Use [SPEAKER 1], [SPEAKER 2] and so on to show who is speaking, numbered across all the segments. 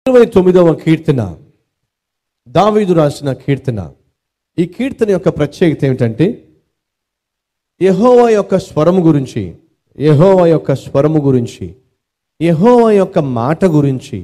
[SPEAKER 1] ఇరవై తొమ్మిదవ కీర్తన దావీదు రాసిన కీర్తన ఈ కీర్తన యొక్క ప్రత్యేకత ఏమిటంటే యెహోవా యొక్క స్వరము గురించి యెహోవా యొక్క స్వరము గురించి యెహోవా యొక్క మాట గురించి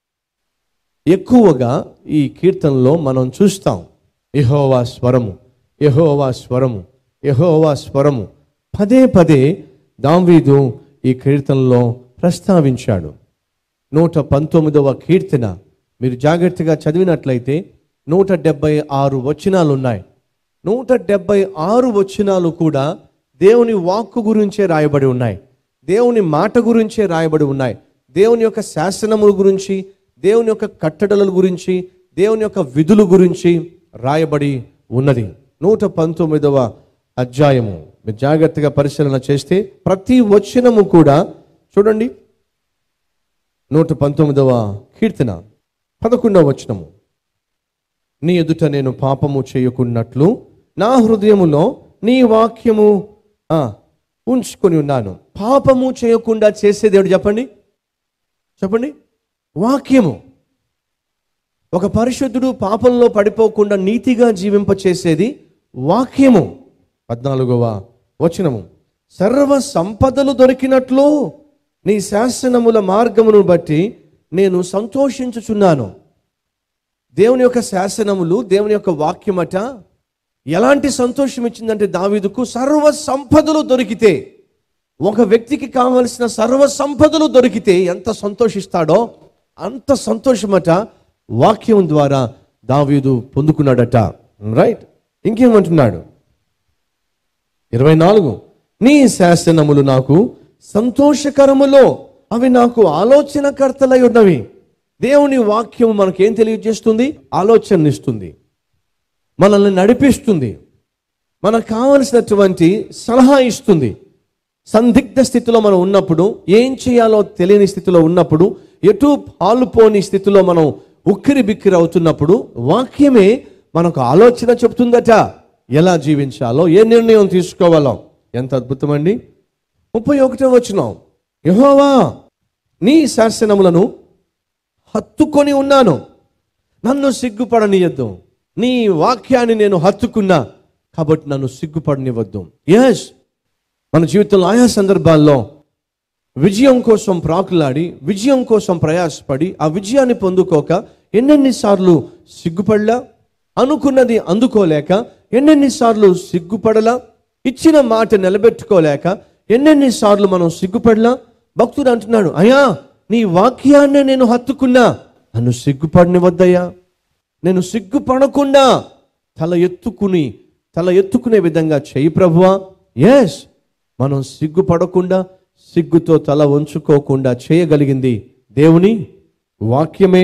[SPEAKER 1] ఎక్కువగా ఈ కీర్తనలో మనం చూస్తాం యెహోవా స్వరము యెహోవా స్వరము యెహోవా స్వరము పదే పదే దావీదు ఈ కీర్తనలో ప్రస్తావించాడు నూట పంతొమ్మిదవ కీర్తన మీరు జాగ్రత్తగా చదివినట్లయితే నూట డెబ్బై ఆరు వచనాలు ఉన్నాయి నూట డెబ్బై ఆరు వచనాలు కూడా దేవుని వాక్కు గురించే రాయబడి ఉన్నాయి దేవుని మాట గురించే రాయబడి ఉన్నాయి దేవుని యొక్క శాసనముల గురించి దేవుని యొక్క కట్టడల గురించి దేవుని యొక్క విధుల గురించి రాయబడి ఉన్నది నూట పంతొమ్మిదవ అధ్యాయము మీరు జాగ్రత్తగా పరిశీలన చేస్తే ప్రతి వచనము కూడా చూడండి నూట పంతొమ్మిదవ కీర్తన పదకొండవ వచనము నీ ఎదుట నేను పాపము చేయకున్నట్లు నా హృదయములో నీ వాక్యము ఆ, ఉంచుకొని ఉన్నాను పాపము చేయకుండా చేసేది ఏమిటి చెప్పండి చెప్పండి వాక్యము ఒక పరిశుద్ధుడు పాపంలో పడిపోకుండా నీతిగా జీవింపచేసేది వాక్యము పద్నాలుగవ వచనము సర్వ సంపదలు దొరికినట్లు నీ శాసనముల మార్గమును బట్టి నేను సంతోషించుచున్నాను దేవుని యొక్క శాసనములు దేవుని యొక్క వాక్యమట ఎలాంటి సంతోషం ఇచ్చిందంటే దావీదుకు సర్వ సంపదలు దొరికితే ఒక వ్యక్తికి కావలసిన సర్వ సంపదలు దొరికితే ఎంత సంతోషిస్తాడో అంత సంతోషమట వాక్యం ద్వారా దావీదు పొందుకున్నాడట రైట్ ఇంకేమంటున్నాడు ఇరవై నాలుగు నీ శాసనములు నాకు సంతోషకరములో అవి నాకు ఆలోచనకర్తలై ఉన్నవి దేవుని వాక్యం మనకేం తెలియజేస్తుంది ఆలోచననిస్తుంది మనల్ని నడిపిస్తుంది మనకు కావలసినటువంటి సలహా ఇస్తుంది సందిగ్ధ స్థితిలో మనం ఉన్నప్పుడు ఏం చేయాలో తెలియని స్థితిలో ఉన్నప్పుడు ఎటు పాలుపోని స్థితిలో మనం ఉక్కిరి బిక్కిరి అవుతున్నప్పుడు వాక్యమే మనకు ఆలోచన చెప్తుందట ఎలా జీవించాలో ఏ నిర్ణయం తీసుకోవాలో ఎంత అద్భుతమండి ముప్పై ఒకటో వచ్చినాం యహోవా నీ శాసనములను హత్తుకొని ఉన్నాను నన్ను సిగ్గుపడనియద్దు నీ వాక్యాన్ని నేను హత్తుకున్నా కాబట్టి నన్ను సిగ్గుపడనివ్వద్దు ఎస్ మన జీవితంలో ఆయా సందర్భాల్లో విజయం కోసం ప్రాకులాడి విజయం కోసం ప్రయాసపడి ఆ విజయాన్ని పొందుకోక ఎన్నెన్నిసార్లు సిగ్గుపడలా అనుకున్నది అందుకోలేక ఎన్నెన్నిసార్లు సిగ్గుపడలా ఇచ్చిన మాట నిలబెట్టుకోలేక ఎన్నెన్నిసార్లు మనం సిగ్గుపడలా భక్తుడు అంటున్నాడు అయ్యా నీ వాక్యాన్ని నేను హత్తుకున్నా నన్ను సిగ్గుపడనివద్దయ్యా నేను సిగ్గుపడకుండా తల ఎత్తుకుని తల ఎత్తుకునే విధంగా చేయి ప్రభువా ఎస్ మనం సిగ్గుపడకుండా సిగ్గుతో తల వంచుకోకుండా చేయగలిగింది దేవుని వాక్యమే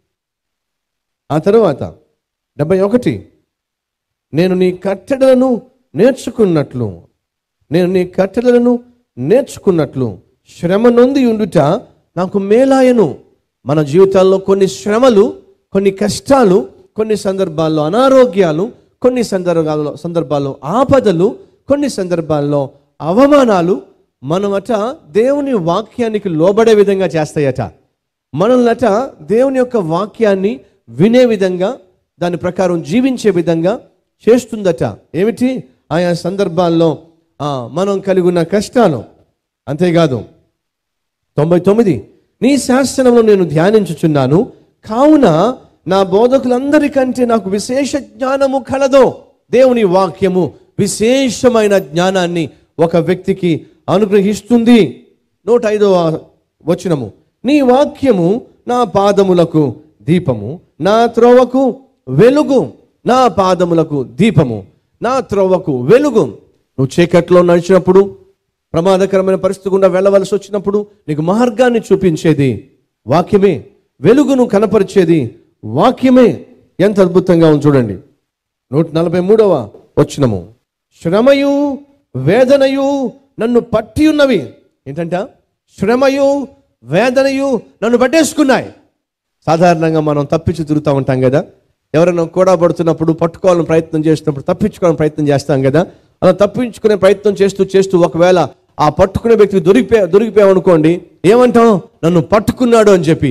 [SPEAKER 1] ఆ తరువాత డెబ్బై ఒకటి నేను నీ కట్టడలను నేర్చుకున్నట్లు నేను నీ కట్టడలను నేర్చుకున్నట్లు శ్రమ నొంది ఉండుట నాకు మేలాయను మన జీవితాల్లో కొన్ని శ్రమలు కొన్ని కష్టాలు కొన్ని సందర్భాల్లో అనారోగ్యాలు కొన్ని సందర్భాల్లో సందర్భాల్లో ఆపదలు కొన్ని సందర్భాల్లో అవమానాలు మనమట దేవుని వాక్యానికి లోబడే విధంగా చేస్తాయట మనల్నట దేవుని యొక్క వాక్యాన్ని వినే విధంగా దాని ప్రకారం జీవించే విధంగా చేస్తుందట ఏమిటి ఆయా సందర్భాల్లో ఆ, మనం కలిగి ఉన్న కష్టాలు అంతేకాదు తొంభై తొమ్మిది నీ శాసనంలో నేను ధ్యానించుచున్నాను కావున నా బోధకులందరికంటే నాకు విశేష జ్ఞానము కలదో దేవుని వాక్యము విశేషమైన జ్ఞానాన్ని ఒక వ్యక్తికి అనుగ్రహిస్తుంది నూట ఐదవ వచనము నీ వాక్యము నా పాదములకు దీపము నా త్రోవకు వెలుగు నా పాదములకు దీపము నా త్రోవకు వెలుగు నువ్వు చీకట్లో నడిచినప్పుడు ప్రమాదకరమైన పరిస్థితి గుండా వెళ్ళవలసి వచ్చినప్పుడు నీకు మార్గాన్ని చూపించేది వాక్యమే వెలుగును కనపరిచేది వాక్యమే ఎంత అద్భుతంగా ఉంది చూడండి నూట నలభై మూడవ వచ్చినము శ్రమయు వేదనయు నన్ను పట్టి ఉన్నవి ఏంటంట శ్రమయు వేదనయు నన్ను పట్టేసుకున్నాయి సాధారణంగా మనం తప్పించి తిరుగుతూ ఉంటాం కదా ఎవరైనా కూడా పడుతున్నప్పుడు పట్టుకోవాలని ప్రయత్నం చేస్తున్నప్పుడు తప్పించుకోవాలని ప్రయత్నం చేస్తాం కదా అలా తప్పించుకునే ప్రయత్నం చేస్తూ చేస్తూ ఒకవేళ ఆ పట్టుకునే వ్యక్తి దొరికిపోయా దొరికిపోయామనుకోండి ఏమంటాం నన్ను పట్టుకున్నాడు అని చెప్పి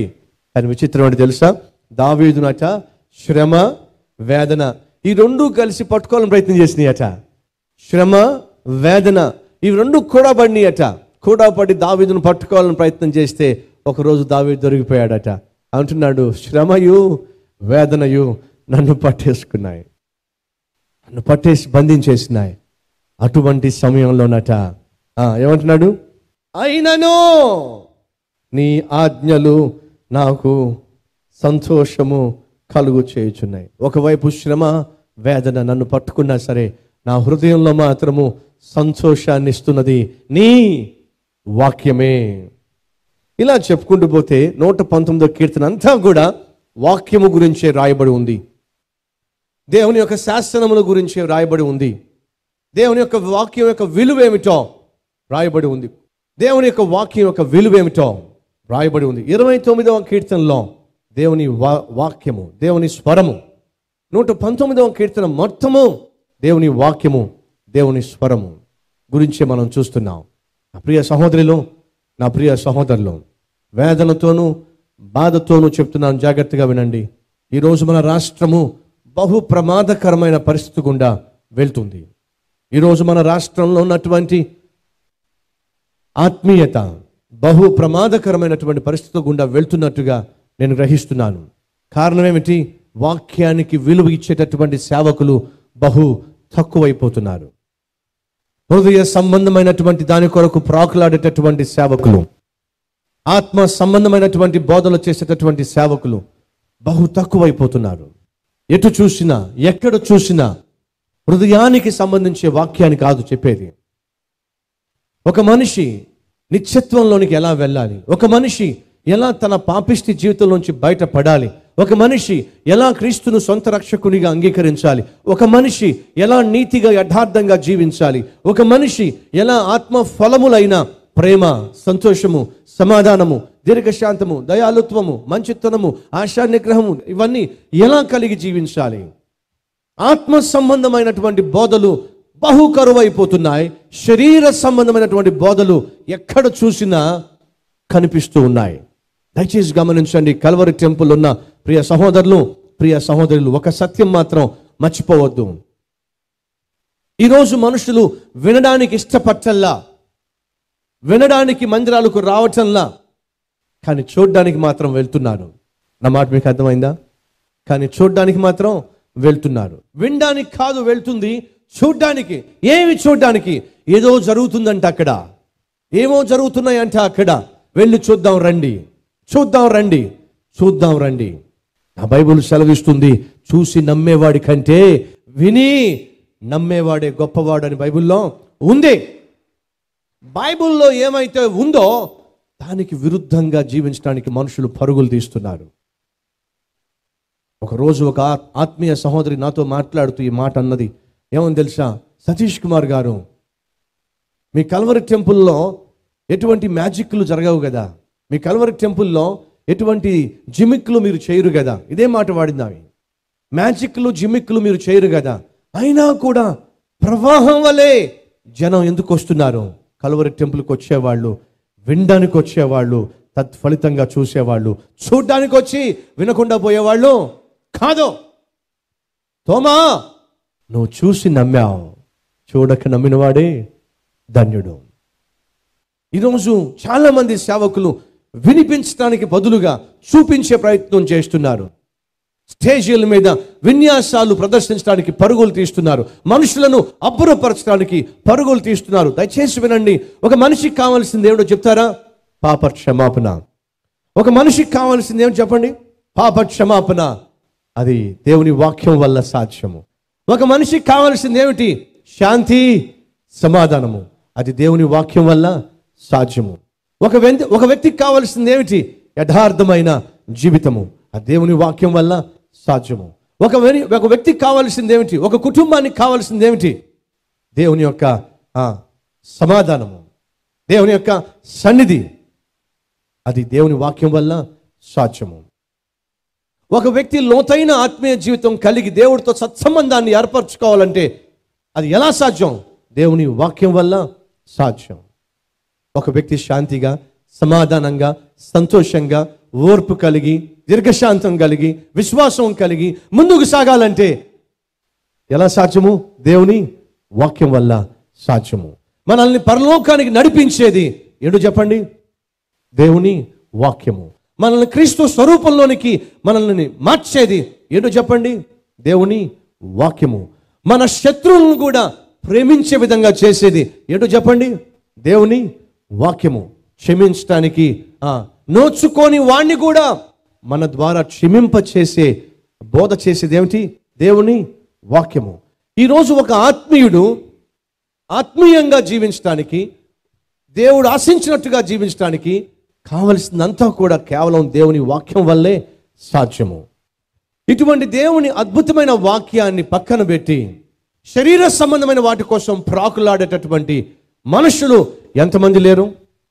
[SPEAKER 1] కానీ విచిత్రం ఏంటి తెలుసా దావీదునట శ్రమ వేదన ఈ రెండు కలిసి పట్టుకోవాలని ప్రయత్నం చేసినాయట శ్రమ వేదన ఇవి రెండు కూడా పడినాయట కూడా పడి దావీదును పట్టుకోవాలని ప్రయత్నం చేస్తే ఒకరోజు దావీదు దొరికిపోయాడట అంటున్నాడు శ్రమయు వేదనయు నన్ను పట్టేసుకున్నాయి నన్ను పట్టేసి బంధించేసినాయి అటువంటి సమయంలోనట ఆ, ఏమంటున్నాడు అయినను నీ ఆజ్ఞలు నాకు సంతోషము కలుగు చేయుచున్నాయి ఒకవైపు శ్రమ వేదన నన్ను పట్టుకున్నా సరే నా హృదయంలో మాత్రము సంతోషాన్ని ఇస్తున్నది నీ వాక్యమే ఇలా చెప్పుకుంటూ పోతే నూట పంతొమ్మిదో కీర్తన అంతా కూడా వాక్యము గురించే రాయబడి ఉంది దేవుని యొక్క శాసనముల గురించి రాయబడి ఉంది దేవుని యొక్క వాక్యం యొక్క విలువ ఏమిటో రాయబడి ఉంది దేవుని యొక్క వాక్యం యొక్క విలువ ఏమిటో రాయబడి ఉంది ఇరవై తొమ్మిదవ కీర్తనలో దేవుని వా వాక్యము దేవుని స్వరము నూట పంతొమ్మిదవ కీర్తన మొత్తము దేవుని వాక్యము దేవుని స్వరము గురించే మనం చూస్తున్నాం నా ప్రియ సహోదరులు నా ప్రియ సహోదరులు వేదనతోనూ బాధతోనూ చెప్తున్నాను జాగ్రత్తగా వినండి ఈరోజు మన రాష్ట్రము బహు ప్రమాదకరమైన పరిస్థితి గుండా వెళ్తుంది ఈరోజు మన రాష్ట్రంలో ఉన్నటువంటి ఆత్మీయత బహు ప్రమాదకరమైనటువంటి పరిస్థితి గుండా వెళ్తున్నట్టుగా నేను గ్రహిస్తున్నాను కారణం ఏమిటి వాక్యానికి విలువ ఇచ్చేటటువంటి సేవకులు బహు తక్కువైపోతున్నారు హృదయ సంబంధమైనటువంటి దాని కొరకు ప్రాకులాడేటటువంటి సేవకులు ఆత్మ సంబంధమైనటువంటి బోధలు చేసేటటువంటి సేవకులు బహు తక్కువైపోతున్నారు ఎటు చూసినా ఎక్కడ చూసినా హృదయానికి సంబంధించే వాక్యాన్ని కాదు చెప్పేది ఒక మనిషి నిత్యత్వంలోనికి ఎలా వెళ్ళాలి ఒక మనిషి ఎలా తన పాపిష్టి జీవితంలోంచి బయటపడాలి ఒక మనిషి ఎలా క్రీస్తును సొంత రక్షకునిగా అంగీకరించాలి ఒక మనిషి ఎలా నీతిగా యథార్థంగా జీవించాలి ఒక మనిషి ఎలా ఆత్మ ఫలములైన ప్రేమ సంతోషము సమాధానము దీర్ఘశాంతము దయాలుత్వము మంచితనము ఆశా నిగ్రహము ఇవన్నీ ఎలా కలిగి జీవించాలి ఆత్మ సంబంధమైనటువంటి బోధలు బహు కరువైపోతున్నాయి శరీర సంబంధమైనటువంటి బోధలు ఎక్కడ చూసినా కనిపిస్తూ ఉన్నాయి దయచేసి గమనించండి కల్వరి టెంపుల్ ఉన్న ప్రియ సహోదరులు ప్రియ సహోదరులు ఒక సత్యం మాత్రం మర్చిపోవద్దు ఈరోజు మనుషులు వినడానికి ఇష్టపట్టల్లా వినడానికి మందిరాలకు రావటంలా కానీ చూడ్డానికి మాత్రం వెళ్తున్నారు నా మాట మీకు అర్థమైందా కానీ చూడ్డానికి మాత్రం వెళ్తున్నారు వినడానికి కాదు వెళ్తుంది చూడ్డానికి ఏమి చూడ్డానికి ఏదో జరుగుతుందంట అక్కడ ఏమో జరుగుతున్నాయంట అక్కడ వెళ్ళి చూద్దాం రండి చూద్దాం రండి చూద్దాం రండి నా బైబుల్ సెలవిస్తుంది చూసి నమ్మేవాడి కంటే విని నమ్మేవాడే గొప్పవాడు అని బైబిల్లో ఉంది బైబిల్లో ఏమైతే ఉందో దానికి విరుద్ధంగా జీవించడానికి మనుషులు పరుగులు తీస్తున్నారు ఒకరోజు ఒక ఆ- ఆత్మీయ సహోదరి నాతో మాట్లాడుతూ ఈ మాట అన్నది ఏమని తెలుసా సతీష్ కుమార్ గారు మీ కల్వరి టెంపుల్లో ఎటువంటి మ్యాజిక్లు జరగవు కదా మీ కల్వరి టెంపుల్లో ఎటువంటి జిమిక్లు మీరు చేయరు కదా ఇదే మాట వాడింది ఆమె మ్యాజిక్లు జిమిక్లు మీరు చేయరు కదా అయినా కూడా ప్రవాహం వలె జనం ఎందుకు వస్తున్నారు కల్వరి టెంపుల్కి వచ్చేవాళ్ళు వినడానికి వచ్చేవాళ్ళు తత్ఫలితంగా చూసేవాళ్ళు చూడ్డానికి వచ్చి వినకుండా పోయేవాళ్ళు కాదు తోమా నువ్వు చూసి నమ్మావు చూడక నమ్మినవాడే ధన్యుడు ఈరోజు చాలా మంది సేవకులు వినిపించడానికి బదులుగా చూపించే ప్రయత్నం చేస్తున్నారు స్టేజీల మీద విన్యాసాలు ప్రదర్శించడానికి పరుగులు తీస్తున్నారు మనుషులను అబ్బురపరచడానికి పరుగులు తీస్తున్నారు దయచేసి వినండి ఒక మనిషికి కావాల్సింది ఏమిటో చెప్తారా పాప క్షమాపణ ఒక మనిషికి కావాల్సింది ఏమిటి చెప్పండి పాప క్షమాపణ అది దేవుని వాక్యం వల్ల సాధ్యము ఒక మనిషికి కావాల్సింది ఏమిటి శాంతి సమాధానము అది దేవుని వాక్యం వల్ల సాధ్యము ఒక వ్యక్తి ఒక వ్యక్తికి కావాల్సింది ఏమిటి యథార్థమైన జీవితము ఆ దేవుని వాక్యం వల్ల సాధ్యము ఒక వెని- ఒక వ్యక్తికి కావాల్సింది ఏమిటి ఒక కుటుంబానికి కావాల్సింది ఏమిటి దేవుని యొక్క ఆ, సమాధానము దేవుని యొక్క సన్నిధి అది దేవుని వాక్యం వల్ల సాధ్యము ఒక వ్యక్తి లోతైన ఆత్మీయ జీవితం కలిగి దేవుడితో సత్సంబంధాన్ని ఏర్పరచుకోవాలంటే అది ఎలా సాధ్యం దేవుని వాక్యం వల్ల సాధ్యం ఒక వ్యక్తి శాంతిగా సమాధానంగా సంతోషంగా ఓర్పు కలిగి దీర్ఘశాంతం కలిగి విశ్వాసం కలిగి ముందుకు సాగాలంటే ఎలా సాధ్యము దేవుని వాక్యం వల్ల సాధ్యము మనల్ని పరలోకానికి నడిపించేది ఏడు చెప్పండి దేవుని వాక్యము మనల్ని క్రీస్తు స్వరూపంలోనికి మనల్ని మార్చేది ఏంటో చెప్పండి దేవుని వాక్యము మన శత్రువులను కూడా ప్రేమించే విధంగా చేసేది ఏంటో చెప్పండి దేవుని వాక్యము క్షమించటానికి ఆ, నోచుకోని వాణ్ణి కూడా మన ద్వారా క్షమింప చేసే బోధ చేసేది ఏమిటి దేవుని వాక్యము ఈరోజు ఒక ఆత్మీయుడు ఆత్మీయంగా జీవించడానికి దేవుడు ఆశించినట్టుగా జీవించడానికి కావలసిందంతా కూడా కేవలం దేవుని వాక్యం వల్లే సాధ్యము ఇటువంటి దేవుని అద్భుతమైన వాక్యాన్ని పక్కన పెట్టి శరీర సంబంధమైన వాటి కోసం ప్రాకులాడేటటువంటి మనుషులు ఎంతమంది లేరు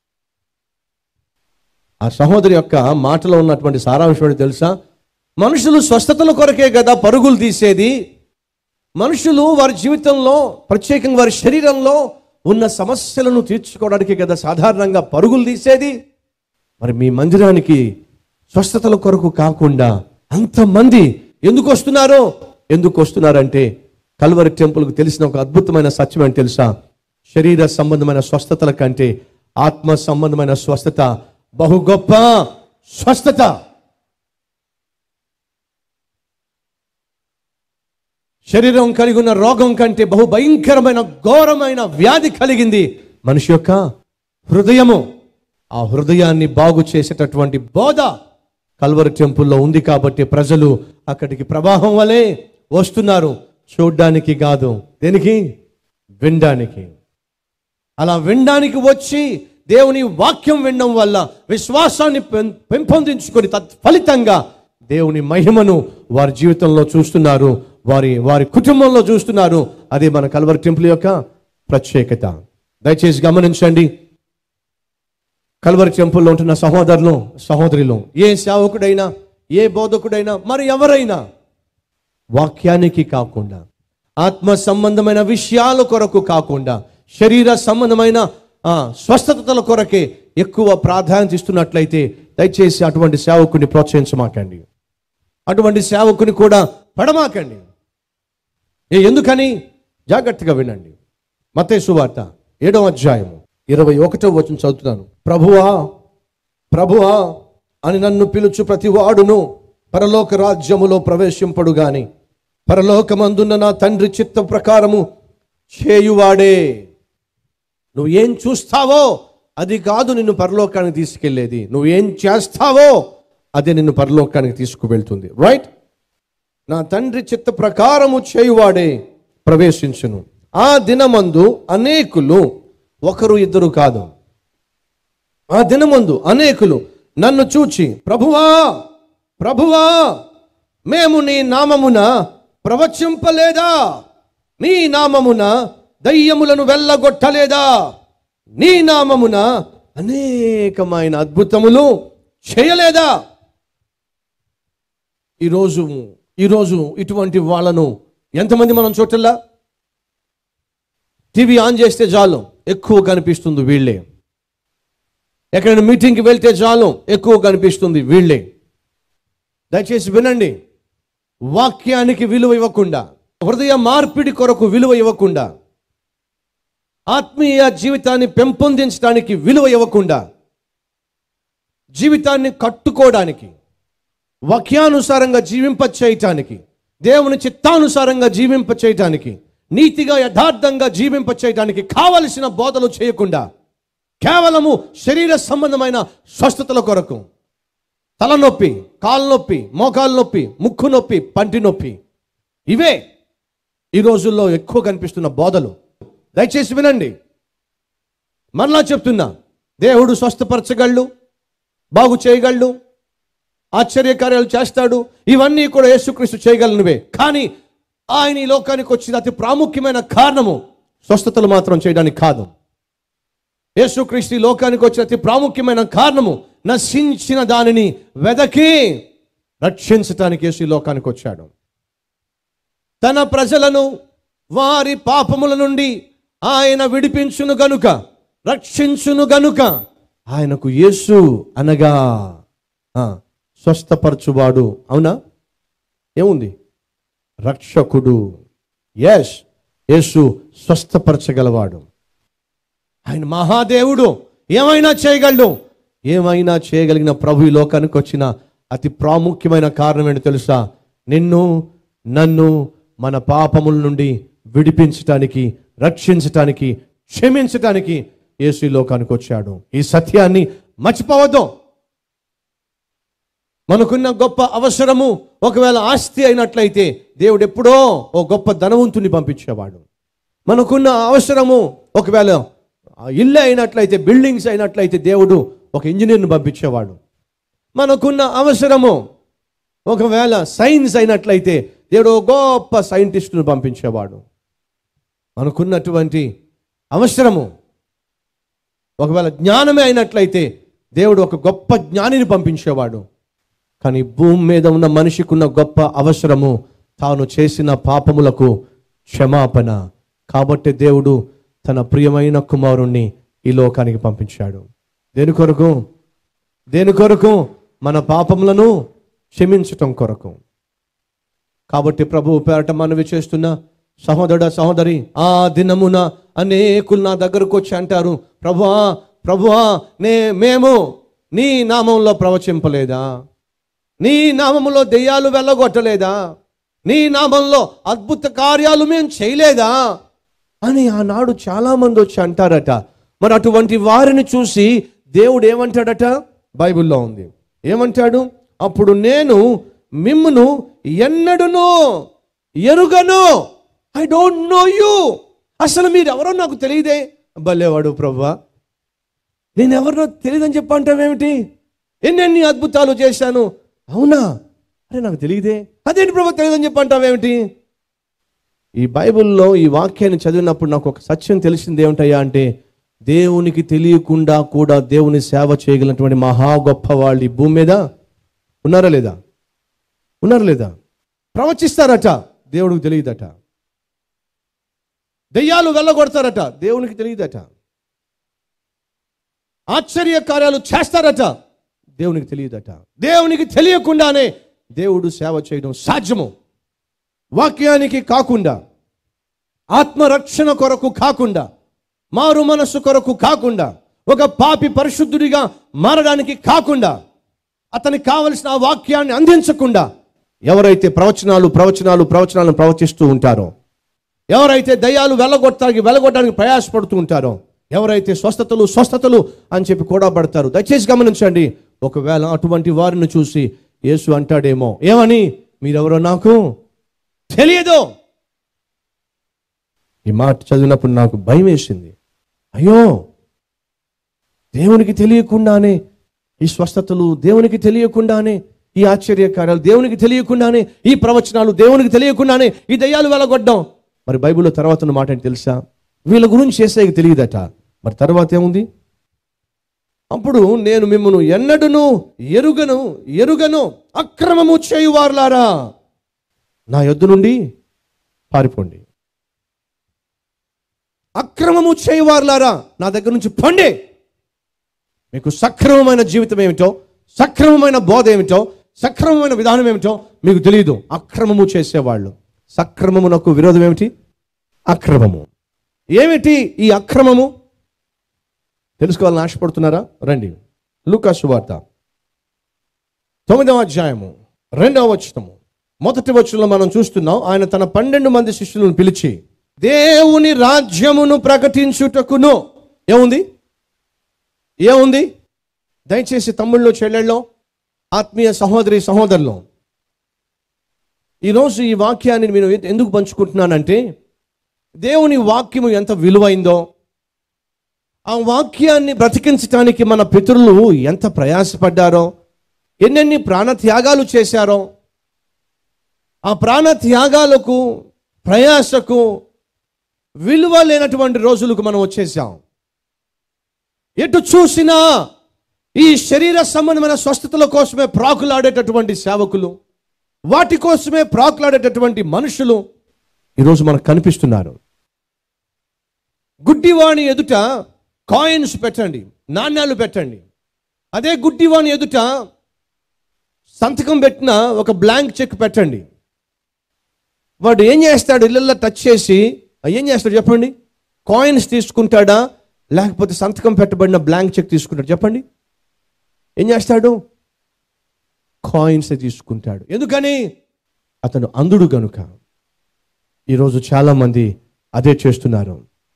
[SPEAKER 1] ఆ సహోదరి యొక్క మాటలో ఉన్నటువంటి సారాంశం ఏంటో తెలుసా మనుషులు స్వస్థతల కొరకే కదా పరుగులు తీసేది మనుషులు వారి జీవితంలో ప్రత్యేకంగా వారి శరీరంలో ఉన్న సమస్యలను తీర్చుకోవడానికి కదా సాధారణంగా పరుగులు తీసేది మరి మీ మందిరానికి స్వస్థతల కొరకు కాకుండా అంతమంది ఎందుకు వస్తున్నారో ఎందుకు వస్తున్నారంటే కల్వరి టెంపుల్కు తెలిసిన ఒక అద్భుతమైన సత్యం అని తెలుసా శరీర సంబంధమైన స్వస్థతల కంటే ఆత్మ సంబంధమైన స్వస్థత బహు గొప్ప స్వస్థత శరీరం కలిగి ఉన్న రోగం కంటే బహు భయంకరమైన ఘోరమైన వ్యాధి కలిగింది మనిషి యొక్క హృదయము ఆ హృదయాన్ని బాగు చేసేటటువంటి బోధ కల్వరి టెంపుల్లో ఉంది కాబట్టి ప్రజలు అక్కడికి ప్రవాహం వలె వస్తున్నారు చూడ్డానికి కాదు దేనికి వినడానికి అలా వినడానికి వచ్చి దేవుని వాక్యం వినడం వల్ల విశ్వాసాన్ని పెం- పెంపొందించుకొని తత్ఫలితంగా దేవుని మహిమను వారి జీవితంలో చూస్తున్నారు వారి వారి కుటుంబంలో చూస్తున్నారు అది మన కల్వరి టెంపుల్ యొక్క ప్రత్యేకత దయచేసి గమనించండి కల్వరి టెంపుల్లో ఉంటున్న సహోదరులు సహోదరులు ఏ సేవకుడైనా ఏ బోధకుడైనా మరి ఎవరైనా వాక్యానికి కాకుండా ఆత్మ సంబంధమైన విషయాల కొరకు కాకుండా శరీర సంబంధమైన ఆ, స్వస్థతల కొరకే ఎక్కువ ప్రాధాన్యత ఇస్తున్నట్లయితే దయచేసి అటువంటి సేవకుని ప్రోత్సహించమాకండి అటువంటి సేవకుని కూడా పడమాకండి ఏ ఎందుకని జాగ్రత్తగా వినండి మత్తయి వార్త ఏడవ అధ్యాయము ఇరవై ఒకటో వచనం చదువుతున్నాను ప్రభువా ప్రభువా అని నన్ను పిలుచు ప్రతి వాడును పరలోక రాజ్యములో ప్రవేశింపడు గాని పరలోకమందున్న నా తండ్రి చిత్త ప్రకారము చేయువాడే నువ్వు ఏం చూస్తావో అది కాదు నిన్ను పరలోకానికి తీసుకెళ్లేది నువ్వు ఏం చేస్తావో అదే నిన్ను పరలోకానికి తీసుకువెళ్తుంది రైట్ నా తండ్రి చిత్త ప్రకారము చేయువాడే ప్రవేశించును ఆ దినమందు అనేకులు ఒకరు ఇద్దరు కాదు ఆ దినమందు అనేకులు నన్ను చూచి ప్రభువా ప్రభువా మేము నీ నామమున ప్రవచింపలేదా నీ నామమున దయ్యములను వెళ్ళగొట్టలేదా నీ నామమున అనేకమైన అద్భుతములు చేయలేదా ఈరోజు ఈరోజు ఇటువంటి వాళ్ళను ఎంతమంది మనం చూడల్లా టీవీ ఆన్ చేస్తే చాలు ఎక్కువ కనిపిస్తుంది వీళ్ళే ఎక్కడైనా మీటింగ్కి వెళ్తే చాలు ఎక్కువ కనిపిస్తుంది వీళ్ళే దయచేసి వినండి వాక్యానికి విలువ ఇవ్వకుండా హృదయ మార్పిడి కొరకు విలువ ఇవ్వకుండా ఆత్మీయ జీవితాన్ని పెంపొందించడానికి విలువ ఇవ్వకుండా జీవితాన్ని కట్టుకోవడానికి వాక్యానుసారంగా జీవింప చేయటానికి దేవుని చిత్తానుసారంగా జీవింప చేయటానికి నీతిగా యథార్థంగా జీవింప చేయటానికి కావలసిన బోధలు చేయకుండా కేవలము శరీర సంబంధమైన స్వస్థతల కొరకు తలనొప్పి కాలు నొప్పి మోకాలు నొప్పి ముక్కు నొప్పి పంటి నొప్పి ఇవే ఈ రోజుల్లో ఎక్కువ కనిపిస్తున్న బోధలు దయచేసి వినండి మరలా చెప్తున్నా దేవుడు స్వస్థపరచగలడు బాగు చేయగలడు ఆశ్చర్యకార్యాలు చేస్తాడు ఇవన్నీ కూడా యేసుక్రీస్తు చేయగలనువే కానీ ఆయన ఈ లోకానికి వచ్చిన అతి ప్రాముఖ్యమైన కారణము స్వస్థతలు మాత్రం చేయడానికి కాదు యేసుక్రీస్తు ఈ లోకానికి వచ్చిన అతి ప్రాముఖ్యమైన కారణము నశించిన దానిని వెదకి రక్షించటానికి యేసు ఈ లోకానికి వచ్చాడు తన ప్రజలను వారి పాపముల నుండి ఆయన విడిపించును గనుక రక్షించును గనుక ఆయనకు యేసు అనగా ఆ, స్వస్థపరచువాడు అవునా ఏముంది రక్షకుడు ఎస్ యేసు స్వస్థపరచగలవాడు ఆయన మహాదేవుడు ఏమైనా చేయగలడు ఏమైనా చేయగలిగిన ప్రభు ఈ లోకానికి వచ్చిన అతి ప్రాముఖ్యమైన కారణం ఏంటో తెలుసా నిన్ను నన్ను మన పాపముల నుండి విడిపించటానికి రక్షించటానికి క్షమించటానికి యేసు ఈ లోకానికి వచ్చాడు ఈ సత్యాన్ని మర్చిపోవద్దు మనకున్న గొప్ప అవసరము ఒకవేళ ఆస్తి అయినట్లయితే దేవుడు ఎప్పుడో ఓ గొప్ప ధనవంతుని పంపించేవాడు మనకున్న అవసరము ఒకవేళ ఆ ఇల్లు అయినట్లయితే బిల్డింగ్స్ అయినట్లయితే దేవుడు ఒక ఇంజనీర్ని పంపించేవాడు మనకున్న అవసరము ఒకవేళ సైన్స్ అయినట్లయితే దేవుడు ఓ గొప్ప సైంటిస్టును పంపించేవాడు మనకున్నటువంటి అవసరము ఒకవేళ జ్ఞానమే అయినట్లయితే దేవుడు ఒక గొప్ప జ్ఞానిని పంపించేవాడు కానీ భూమి మీద ఉన్న మనిషికి ఉన్న గొప్ప అవసరము తాను చేసిన పాపములకు క్షమాపణ కాబట్టి దేవుడు తన ప్రియమైన కుమారుణ్ణి ఈ లోకానికి పంపించాడు దేని కొరకు దేని కొరకు మన పాపములను క్షమించటం కొరకు కాబట్టి ప్రభు పేరట మనవి చేస్తున్న సహోదరుడ సహోదరి ఆ దినమున అనేకులు నా దగ్గరకు వచ్చి అంటారు ప్రభువా ప్రభువా నే మేము నీ నామంలో ప్రవచింపలేదా నీ నామములో దెయ్యాలు వెళ్ళగొట్టలేదా నీ నామంలో అద్భుత కార్యాలు మేము చేయలేదా అని ఆనాడు చాలా మంది వచ్చి అంటారట మరి అటువంటి వారిని చూసి దేవుడు ఏమంటాడట బైబిల్లో ఉంది ఏమంటాడు అప్పుడు నేను మిమ్మును ఎన్నడును ఎరుగను ఐ డోంట్ నో యూ అసలు మీరు ఎవరో నాకు తెలియదే భలేవాడు ప్రభా నేను ఎవరినో తెలియదని చెప్పంటావేమిటి ఎన్నెన్ని అద్భుతాలు చేశాను అవునా అరే నాకు తెలియదే అదేంటి ప్రభు తెలియదని చెప్పంటావేమిటి ఈ బైబిల్లో ఈ వాక్యాన్ని చదివినప్పుడు నాకు ఒక సత్యం తెలిసింది ఏమిటయ్యా అంటే దేవునికి తెలియకుండా కూడా దేవుని సేవ చేయగలిగినటువంటి మహా గొప్ప వాళ్ళు ఈ భూమి మీద ఉన్నారా లేదా ఉన్నారా లేదా ప్రవచిస్తారట దేవుడికి తెలియదట దెయ్యాలు వెళ్ళగొడతారట దేవునికి తెలియదట ఆశ్చర్య కార్యాలు చేస్తారట దేవునికి తెలియదట దేవునికి తెలియకుండానే దేవుడు సేవ చేయడం సాధ్యము వాక్యానికి కాకుండా ఆత్మరక్షణ కొరకు కాకుండా మారు మనస్సు కొరకు కాకుండా ఒక పాపి పరిశుద్ధుడిగా మారడానికి కాకుండా అతనికి కావలసిన ఆ వాక్యాన్ని అందించకుండా ఎవరైతే ప్రవచనాలు ప్రవచనాలు ప్రవచనాలను ప్రవచిస్తూ ఉంటారో ఎవరైతే దయ్యాలు వెళ్ళగొట్టడానికి వెళ్ళగొట్టడానికి ప్రయాసపడుతూ ఉంటారో ఎవరైతే స్వస్థతలు స్వస్థతలు అని చెప్పి కూడా పడతారు దయచేసి గమనించండి ఒకవేళ అటువంటి వారిని చూసి యేసు అంటాడేమో ఏమని మీరెవరో నాకు తెలియదు ఈ మాట చదివినప్పుడు నాకు భయం వేసింది అయ్యో దేవునికి తెలియకుండానే ఈ స్వస్థతలు దేవునికి తెలియకుండానే ఈ ఆశ్చర్య కార్యాలు దేవునికి తెలియకుండానే ఈ ప్రవచనాలు దేవునికి తెలియకుండానే ఈ దయ్యాలు వెళ్ళగొడ్డం మరి బైబిల్లో తర్వాత ఉన్న మాట ఏంటి తెలుసా వీళ్ళ గురించి చేసేకి తెలియదట మరి తర్వాత ఏముంది అప్పుడు నేను మిమ్మను ఎన్నడును ఎరుగను ఎరుగను అక్రమము చేయువారులారా నా యొద్ద నుండి పారిపోండి అక్రమము చేయువారులారా నా దగ్గర నుంచి పండి మీకు సక్రమమైన జీవితం ఏమిటో సక్రమమైన బోధ ఏమిటో సక్రమమైన విధానం ఏమిటో మీకు తెలియదు అక్రమము చేసేవాళ్ళు సక్రమమునకు విరోధం ఏమిటి అక్రమము ఏమిటి ఈ అక్రమము తెలుసుకోవాలని ఆశపడుతున్నారా రండి లూకాసు వార్త తొమ్మిదవ అధ్యాయము రెండవ వచనము మొదటి వచనంలో మనం చూస్తున్నాం ఆయన తన పన్నెండు మంది శిష్యులను పిలిచి దేవుని రాజ్యమును ప్రకటించుటకును ఏముంది ఏముంది దయచేసి తమ్ముళ్ళు చెల్లెళ్ళు ఆత్మీయ సహోదరి సహోదరులు ఈరోజు ఈ వాక్యాన్ని నేను ఎందుకు పంచుకుంటున్నానంటే దేవుని వాక్యము ఎంత విలువైందో ఆ వాక్యాన్ని బ్రతికించడానికి మన పితరులు ఎంత ప్రయాసపడ్డారో ఎన్నెన్ని ప్రాణత్యాగాలు చేశారో ఆ ప్రాణత్యాగాలకు ప్రయాసకు విలువ లేనటువంటి రోజులకు మనం వచ్చేసాం ఎటు చూసినా ఈ శరీర సంబంధమైన స్వస్థతల కోసమే ప్రాకులాడేటటువంటి సేవకులు వాటి కోసమే ప్రాకులాడేటటువంటి మనుషులు ఈరోజు మనకు కనిపిస్తున్నారు గుడ్డివాణి ఎదుట కాయిన్స్ పెట్టండి నాణ్యాలు పెట్టండి అదే గుడ్డివాణి ఎదుట సంతకం పెట్టిన ఒక బ్లాంక్ చెక్ పెట్టండి వాడు ఏం చేస్తాడు ఇళ్ళల్లో టచ్ చేసి ఆ, ఏం చేస్తాడు చెప్పండి కాయిన్స్ తీసుకుంటాడా లేకపోతే సంతకం పెట్టబడిన బ్లాంక్ చెక్ తీసుకుంటాడు చెప్పండి ఏం చేస్తాడు కాయిన్స్ తీసుకుంటాడు ఎందుకని అతను అంధుడు గనుక ఈరోజు చాలా మంది అదే చేస్తున్నారు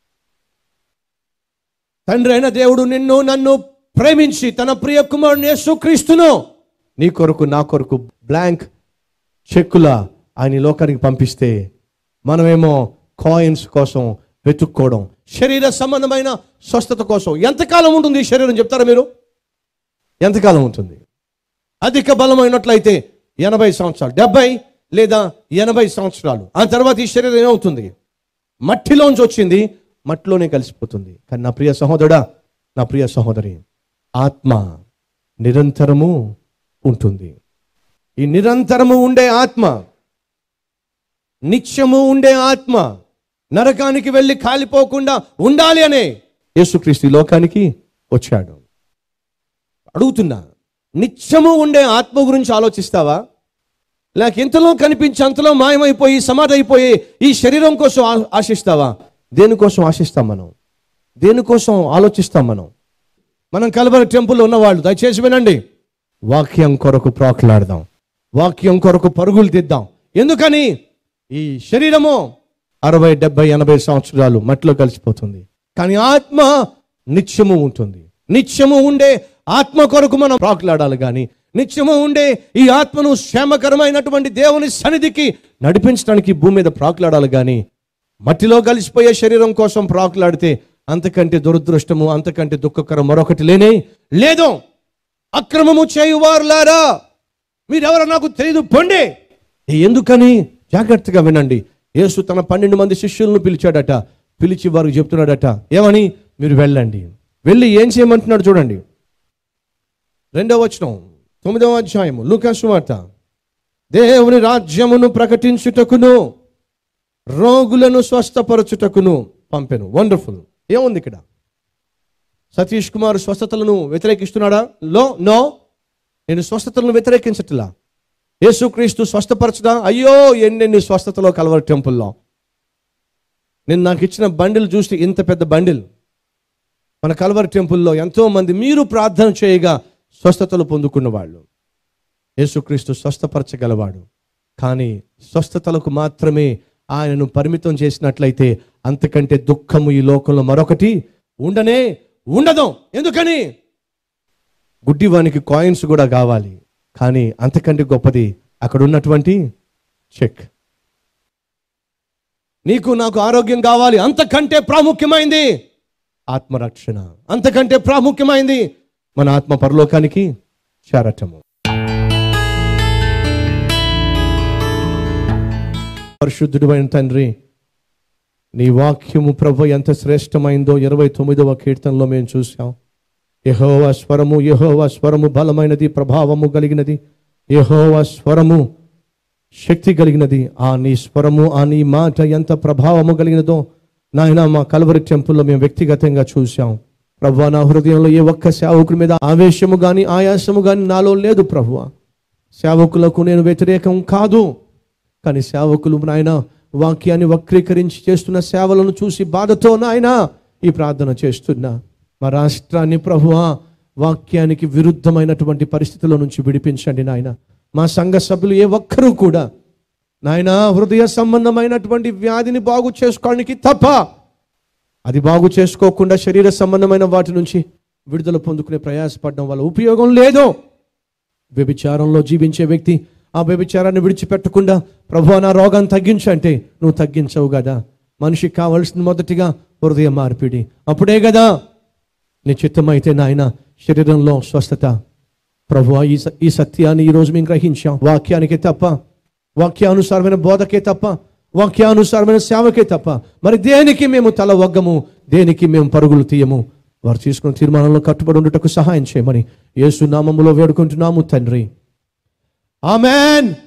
[SPEAKER 1] తండ్రి అయిన దేవుడు నిన్ను నన్ను ప్రేమించి తన ప్రియ కుమారుని యేసుక్రీస్తును నీ కొరకు నా కొరకు బ్లాంక్ చెక్కుల ఆయన ఈ లోకానికి పంపిస్తే మనమేమో కాయిన్స్ కోసం వెతుక్కోవడం శరీర సంబంధమైన స్వస్థత కోసం ఎంతకాలం ఉంటుంది ఈ శరీరం చెప్తారా మీరు ఎంతకాలం ఉంటుంది అధిక బలమైనట్లయితే ఎనభై సంవత్సరాలు డెబ్బై లేదా ఎనభై సంవత్సరాలు ఆ తర్వాత ఈ శరీరం ఏమవుతుంది మట్టిలోంచి వచ్చింది మట్టిలోనే కలిసిపోతుంది కానీ నా ప్రియ సహోదరుడా నా ప్రియ సహోదరి ఆత్మ నిరంతరము ఉంటుంది ఈ నిరంతరము ఉండే ఆత్మ నిత్యము ఉండే ఆత్మ నరకానికి వెళ్ళి కాలిపోకుండా ఉండాలి అనే యేసుక్రీస్తు ఈ లోకానికి వచ్చాడు అడుగుతున్నా నిత్యము ఉండే ఆత్మ గురించి ఆలోచిస్తావా లేక ఇంతలో కనిపించి అంతలో మాయమైపోయి సమాధి అయిపోయి ఈ శరీరం కోసం ఆ- ఆశిస్తావా దేనికోసం ఆశిస్తాం మనం దేనికోసం ఆలోచిస్తాం మనం మనం కలబరి టెంపుల్లో ఉన్నవాళ్ళు దయచేసి వినండి వాక్యం కొరకు ప్రాకులాడదాం వాక్యం కొరకు పరుగులు తీద్దాం ఎందుకని ఈ శరీరము అరవై డెబ్బై ఎనభై సంవత్సరాలు మట్టిలో కలిసిపోతుంది కానీ ఆత్మ నిత్యము ఉంటుంది నిత్యము ఉండే ఆత్మ కొరకు మనం ప్రాకులాడాలి కానీ నిత్యము ఉండే ఈ ఆత్మను క్షేమకరమైనటువంటి దేవుని సన్నిధికి నడిపించడానికి ఈ భూమి మీద ప్రాకులాడాలి కానీ మట్టిలో కలిసిపోయే శరీరం కోసం ప్రాకులాడితే అంతకంటే దురదృష్టము అంతకంటే దుఃఖకరం మరొకటి లేనే లేదు అక్రమము చేయువారులారా మీరెవరో నాకు తెలియదు పొండి ఎందుకని జాగ్రత్తగా వినండి యేసు తన పన్నెండు మంది శిష్యులను పిలిచాడట పిలిచి వారికి చెప్తున్నాడట ఏమని మీరు వెళ్ళండి వెళ్ళి ఏం చేయమంటున్నాడు చూడండి రెండవ వచనం తొమ్మిదవ అధ్యాయము లూకాసు వార్త దేవుని రాజ్యమును ప్రకటించుటకును రోగులను స్వస్థపరచుటకును పంపెను వండర్ఫుల్ ఏముంది ఇక్కడ సతీష్ కుమార్ స్వస్థతలను వ్యతిరేకిస్తున్నాడా లో నో నేను స్వస్థతలను వ్యతిరేకించట్లా యేసుక్రీస్తు స్వస్థపరచడా అయ్యో ఎన్నెన్ని స్వస్థతలో కలవరి టెంపుల్లో నేను నాకు ఇచ్చిన బండిల్ చూస్తే ఇంత పెద్ద బండిల్ మన కలవరి టెంపుల్లో ఎంతో మంది మీరు ప్రార్థన చేయగా స్వస్థతలు పొందుకున్న వాళ్ళు యేసుక్రీస్తు స్వస్థపరచగలవాడు కానీ స్వస్థతలకు మాత్రమే ఆయనను పరిమితం చేసినట్లయితే అంతకంటే దుఃఖము ఈ లోకంలో మరొకటి ఉండనే ఉండదు ఎందుకని గుడ్డివానికి కాయిన్స్ కూడా కావాలి కానీ అంతకంటే గొప్పది అక్కడ ఉన్నటువంటి చెక్ నీకు నాకు ఆరోగ్యం కావాలి అంతకంటే ప్రాముఖ్యమైంది ఆత్మరక్షణ అంతకంటే ప్రాముఖ్యమైంది మన ఆత్మ పరలోకానికి చేరటము పరిశుద్ధుడు అయిన తండ్రి నీ వాక్యము ప్రభు ఎంత శ్రేష్టమైందో ఇరవై తొమ్మిదవ కీర్తనలో మేము చూసాం యహోవా స్వరము యహోవా స్వరము బలమైనది ప్రభావము కలిగినది యహోవా స్వరము శక్తి కలిగినది ఆ నీ స్వరము ఆ నీ మాట ఎంత ప్రభావము కలిగినదో నాయన మా కలవరి టెంపుల్లో మేము వ్యక్తిగతంగా చూసాం ప్రభు నా హృదయంలో ఏ ఒక్క సేవకుడి మీద ఆవేశము గాని ఆయాసము గాని నాలో లేదు ప్రభువ సేవకులకు నేను వ్యతిరేకం కాదు కానీ సేవకులు నాయన వాక్యాన్ని వక్రీకరించి చేస్తున్న సేవలను చూసి బాధతో నాయన ఈ ప్రార్థన చేస్తున్నా మా రాష్ట్రాన్ని ప్రభువా వాక్యానికి విరుద్ధమైనటువంటి పరిస్థితుల నుంచి విడిపించండి నాయన మా సంఘ సభ్యులు ఏ ఒక్కరూ కూడా నాయన హృదయ సంబంధమైనటువంటి వ్యాధిని బాగు చేసుకోవడానికి తప్ప అది బాగు చేసుకోకుండా శరీర సంబంధమైన వాటి నుంచి విడుదల పొందుకునే ప్రయాసపడడం వల్ల ఉపయోగం లేదు వ్యభిచారంలో జీవించే వ్యక్తి ఆ వ్యభిచారాన్ని విడిచిపెట్టకుండా ప్రభు నా రోగాన్ని తగ్గించు అంటే నువ్వు తగ్గించవు కదా మనిషికి కావలసిన మొదటిగా హృదయ మార్పిడి అప్పుడే కదా నీ చిత్తమైతే నాయన శరీరంలో స్వస్థత ప్రభు ఈ స- ఈ సత్యాన్ని ఈరోజు మేము గ్రహించాం వాక్యానికే తప్ప వాక్యానుసారమైన బోధకే తప్ప వాక్యానుసారమైన సేవకే తప్ప మరి దేనికి మేము తల వగ్గము దేనికి మేము పరుగులు తీయము వారు తీసుకున్న తీర్మానంలో కట్టుబడి ఉండటకు సహాయం చేయమని యేసు నామములో వేడుకుంటున్నాము తండ్రి ఆమెన్